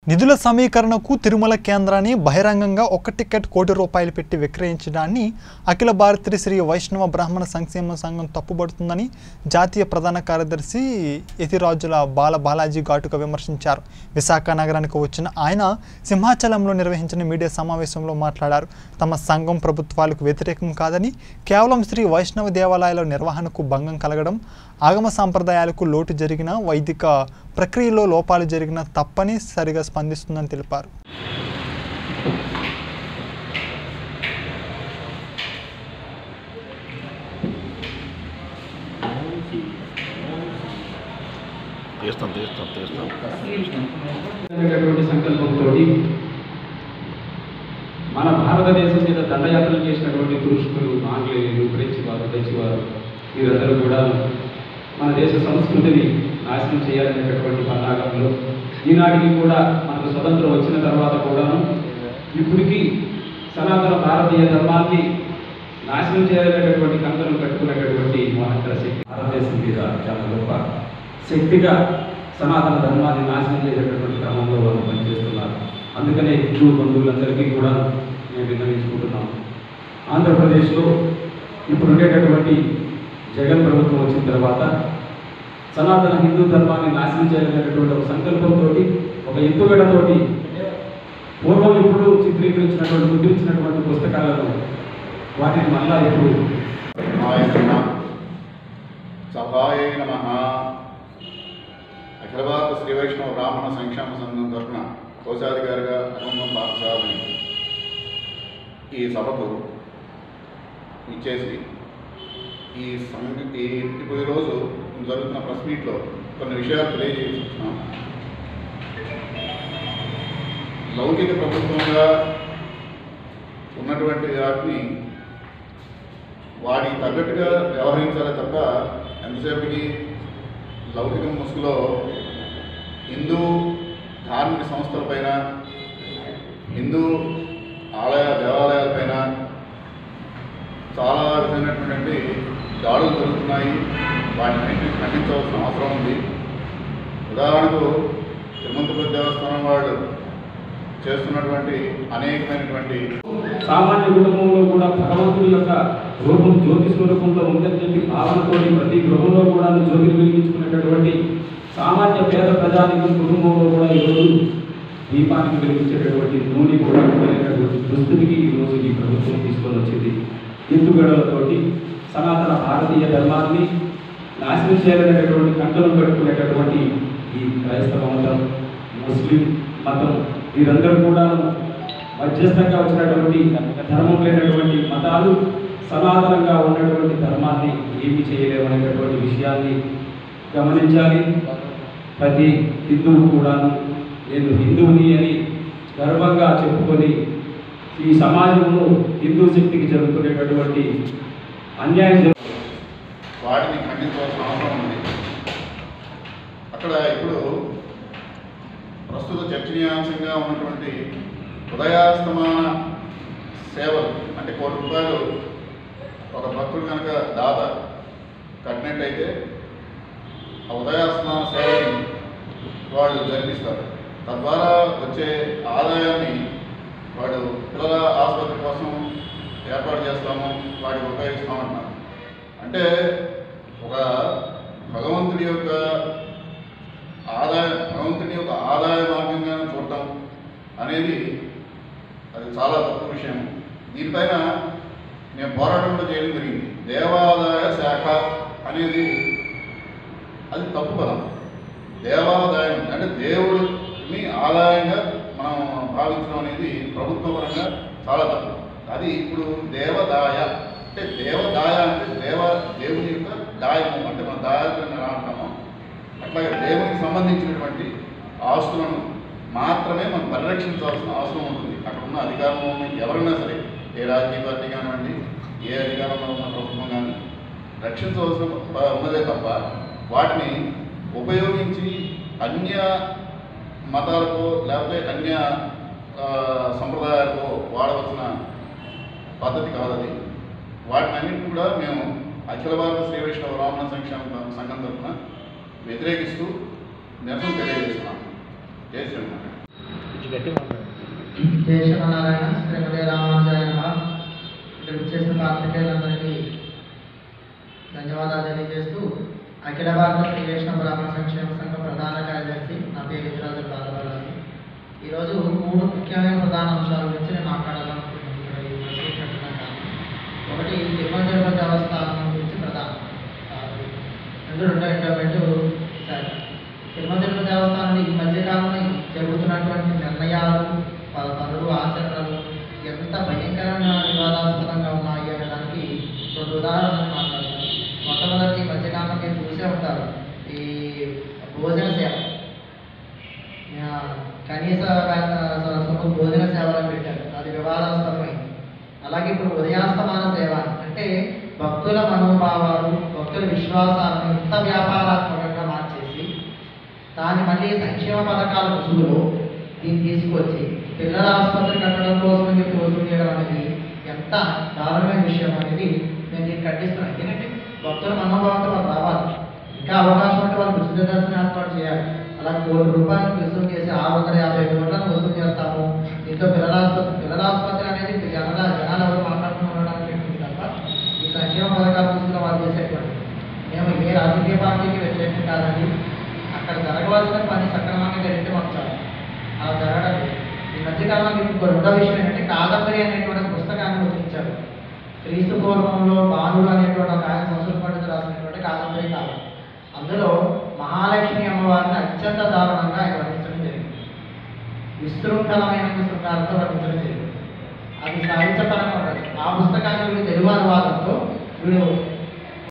నిధుల సమీకరణకు తిరుమల కేంద్రాన్ని బహిరంగంగా ఒక్క టికెట్ కోటి రూపాయలు పెట్టి విక్రయించడాన్ని అఖిల భారతీయ శ్రీ వైష్ణవ బ్రాహ్మణ సంక్షేమ సంఘం తప్పుపడుతుందని జాతీయ ప్రధాన కార్యదర్శి యతిరాజుల బాల బాలాజీ ఘాటుగా విమర్శించారు విశాఖ నగరానికి వచ్చిన ఆయన సింహాచలంలో నిర్వహించిన మీడియా సమావేశంలో మాట్లాడారు తమ సంఘం ప్రభుత్వాలకు వ్యతిరేకం కాదని కేవలం శ్రీ వైష్ణవ దేవాలయాల నిర్వహణకు భంగం కలగడం ఆగమ సాంప్రదాయాలకు లోటు జరిగిన వైదిక ప్రక్రియలో లోపాలు జరిగిన తప్పని సరిగా స్పందిస్తుందని తెలిపారు తీస్తాం తీస్తాం తీస్తాం అనేటటువంటి సంకల్పంతో మన భారతదేశం మీద దండయాత్రలు చేసినటువంటి తురుష్కులు ఆంగ్లేయులు ఫ్రెంచ్ వారు డచ్ వారు వీరందరూ కూడా మన దేశ సంస్కృతిని నాశనం చేయాలనేటటువంటి పన్నాగంలో ఈనాటికి కూడా మనకు స్వతంత్రం వచ్చిన తర్వాత కూడాను ఇప్పటికీ సనాతన భారతీయ ధర్మాన్ని నాశనం చేయాలనేటటువంటి కంకణం కట్టుకునేటటువంటి మహత్తర శక్తి భారతదేశం మీద చాలా గొప్ప శక్తిగా సనాతన ధర్మాన్ని నాశనం చేసేటటువంటి క్రమంలో వారు పనిచేస్తున్నారు అందుకనే హిందూ బంధువులందరికీ కూడా మేము విన్నవించుకుంటున్నాం ఆంధ్రప్రదేశ్లో ఇప్పుడు ఉండేటటువంటి జగన్ ప్రభుత్వం వచ్చిన తర్వాత సనాతన హిందూ ధర్మాన్ని నాశనం చేయాలనేటటువంటి ఒక సంకల్పంతో ఒక ఎత్తుగడతోటి పూర్వం ఇప్పుడు చిత్రీకరించినటువంటి ముద్రించినటువంటి పుస్తకాలను వాటిని మళ్ళా ఇప్పుడు సభాయ నమః సభాయ నమః అఖిల భారత శ్రీ వైష్ణవ బ్రాహ్మణ సంక్షేమ సంఘం తరఫున కోశాధికారిగా అనంతం పాఠశాలని ఈ సభకు ఇచ్చేసి ఈ సంఘ ఈ ఇప్పుడు ఈరోజు జరుగుతున్న ప్రెస్ మీట్లో కొన్ని విషయాలు తెలియజేస్తున్నాం లౌకిక ప్రభుత్వంగా ఉన్నటువంటి వాటిని వాటికి తగ్గట్టుగా వ్యవహరించాలి తప్ప ఎంతసేపటికి లౌకిక ముసుగులో హిందూ ధార్మిక సంస్థలపైన హిందూ ఆలయ దేవాలయాలపైన చాలా విధమైనటువంటి దాడులు జరుగుతున్నాయి వాటిని ఖండించవలసిన అవసరం ఉంది ఉదాహరణకు తిరుమలపతి దేవస్థానం వాళ్ళు చేస్తున్నటువంటి అనేకమైనటువంటి సామాన్య కుటుంబంలో కూడా భగవంతుడి యొక్క రూపం జ్యోతి స్వరూపంలో ఉందని చెప్పి భావనతో ప్రతి గృహంలో కూడా జ్యోతిని వెలిగించుకునేటటువంటి సామాన్య పేద ప్రజానికి కుటుంబంలో కూడా ఈరోజు దీపానికి వెలిగించేటటువంటి నూనె కూడా ఉండలేనటువంటి దుస్థితికి ఈరోజు ఈ ప్రభుత్వం తీసుకొని వచ్చింది ఎత్తుగడలతోటి సనాతన భారతీయ ధర్మాన్ని నాశనం చేయాలనేటటువంటి కంటలు పెట్టుకునేటటువంటి ఈ క్రైస్తవ మతం ముస్లిం మతం వీరందరూ కూడా మధ్యస్థంగా వచ్చినటువంటి ధర్మం లేనటువంటి మతాలు సనాతనంగా ఉన్నటువంటి ధర్మాన్ని ఏమి చేయలేమనేటటువంటి విషయాన్ని గమనించాలి ప్రతి హిందువు కూడాను నేను హిందువుని అని గర్వంగా చెప్పుకొని ఈ సమాజంలో హిందూ శక్తికి జరుగుతున్నటువంటి అన్యాయం జరుగు- వాటిని ఖండించవలసిన అవసరం ఉంది అక్కడ ఇప్పుడు ప్రస్తుత చర్చనీయాంశంగా ఉన్నటువంటి ఉదయాస్తమాన సేవలు అంటే కోటి రూపాయలు ఒక భక్తుడు కనుక దాత కట్టినట్టయితే ఆ ఉదయాస్తమాన సేవని వాళ్ళు జరిపిస్తారు తద్వారా వచ్చే ఆదాయాన్ని వాడు పిల్లల ఆసుపత్రి కోసం ఏర్పాటు చేస్తాము వాటికి ఉపయోగిస్తామంటున్నారు అంటే ఒక భగవంతుడి యొక్క ఆదాయ భగవంతుని యొక్క ఆదాయ మార్గంగా చూడటం అనేది అది చాలా తప్పు విషయం దీనిపైన నేను పోరాటం కూడా చేయడం జరిగింది దేవాదాయ శాఖ అనేది అది తప్పు పదం దేవాదాయం అంటే దేవుడిని ఆదాయంగా మనం భావించడం అనేది ప్రభుత్వ పరంగా చాలా తప్పు అది ఇప్పుడు దేవదాయ అంటే దేవదాయ అంటే దేవ దేవుని యొక్క దాయము అంటే మన దాయాలను ఎలా అంటామో అట్లాగే దేవునికి సంబంధించినటువంటి ఆస్తులను మాత్రమే మనం పరిరక్షించాల్సిన అవసరం ఉంటుంది అక్కడ ఉన్న అధికారంలో ఉన్న ఎవరైనా సరే ఏ రాజకీయ పార్టీ కానివ్వండి ఏ అధికారంలో ఉన్న ప్రభుత్వం కానీ రక్షించవలసిన ప- ఉన్నదే తప్ప వాటిని ఉపయోగించి అన్య మతాలకు లేకపోతే అన్య ఆ, సంప్రదాయాలకు వాడవలసిన పద్ధతి కాదది వాటిని అన్నింటినీ కూడా మేము అఖిల భారత శ్రీ వైష్ణవ బ్రాహ్మణ సంక్షేమ సంఘం తరఫున వ్యతిరేకిస్తూ నిరసన తెలియజేస్తున్నాం జై శ్రీరామ్ జయ శ్రీమన్నారాయణ శ్రీమతి రామానుజాయ నమ ఇక్కడ వచ్చేసిన పాత్రికేయులందరికీ ధన్యవాదాలు తెలియజేస్తూ అఖిల భారత శ్రీ వైష్ణవ బ్రాహ్మణ సంక్షేమ సంఘం ప్రధాన కార్యదర్శి నా పేరు విజయరాజు బాలబాలాజీ ఈరోజు మూడు ముఖ్యమైన ప్రధాన అంశాల గురించి నేను మాట్లాడాలనుకుంటున్నాను ఇక్కడ ఈ ప్రెస్ మీట్ పెట్టడం కారణం. ఒకటి తిరుమల తిరుపతి దేవస్థానం గురించి ప్రధానం రెండు రెండో ఎండోమెంట్ శాఖ తిరుమల తిరుపతి దేవస్థానంలో ఈ మధ్యకాలంలో జరుగుతున్నటువంటి నిర్ణయాలు ప- పనులు ఆచరణలు ఎంత భయంకరమైన వివాదాస్పదంగా ఉన్నాయి అనే దానికి రెండు ఉదాహరణలు మాట్లాడతాను మొట్టమొదటి ఈ మధ్యకాలంలో మీరు చూసే ఉంటారు ఈ భోజన సేవ ఆ, కనీస వేతన సొమ్ము భోజన సేవలను పెట్టారు అది వివాదాస్పదమైంది అలాగే ఇప్పుడు ఉదయాస్తమాన సేవ అంటే భక్తుల మనోభావాలు భక్తుల విశ్వాసాలను ఎంత వ్యాపారాత్మకంగా మార్చేసి దాన్ని మళ్ళీ సంక్షేమ పథకాల ముసుగులో దీన్ని తీసుకొచ్చి పిల్లల ఆసుపత్రి కట్టడం కోసం అని చెప్పి వసూలు చేయడం అనేది ఎంత దారుణమైన విషయం అనేది నేను దీన్ని ఖండిస్తున్నాను ఎందుకంటే భక్తుల మనోభావంతో వాళ్ళు రావాలి ఇంకా అవకాశం ఉంటే వాళ్ళు ఉచిత దర్శనం ఏర్పాటు చేయాలి అలా కోటి రూపాయలు వసూలు చేసి ఆరు వందల యాభై కోట్లను వసూలు చేస్తాము దీంతో పిల్లల ఆసుపత్రి పిల్లల ఆసుపత్రి అనేది ఇప్పుడు జనాల జనాలు ఎవరు మాట్లాడుతూ ఉండడానికి ఉంటుంది తప్ప ఈ సంక్షేమ పథకాల ముసుగులో వాళ్ళు చేసేటువంటి మేము ఏ రాజకీయ పార్టీకి వ్యతిరేకం కాదండి అక్కడ జరగవలసిన పని సక్రమంగా జరిగితే మాకు చాలు అలా జరగడం లేదు. ఈ మధ్యకాలంలో మీకు ఇంకో రెండో విషయం ఏంటంటే కాదంబరి అనేటువంటి పుస్తకాన్ని ముద్రించారు క్రీస్తు పూర్వంలో బాలుడు అనేటువంటి ఒక ఆయన సంస్కృత పండితుడు రాసినటువంటి కాదంబరి కాలం అందులో మహాలక్ష్మి అమ్మవారిని అత్యంత దారుణంగా ఆయన వర్ణించడం జరిగింది విశృంఖలమైన శృంగారంతో వర్ణించడం జరిగింది అది సాహిత్యపరంగా ఉండదు ఆ పుస్తకాన్ని వీడు తెలుగు అనువాదంతో వీడు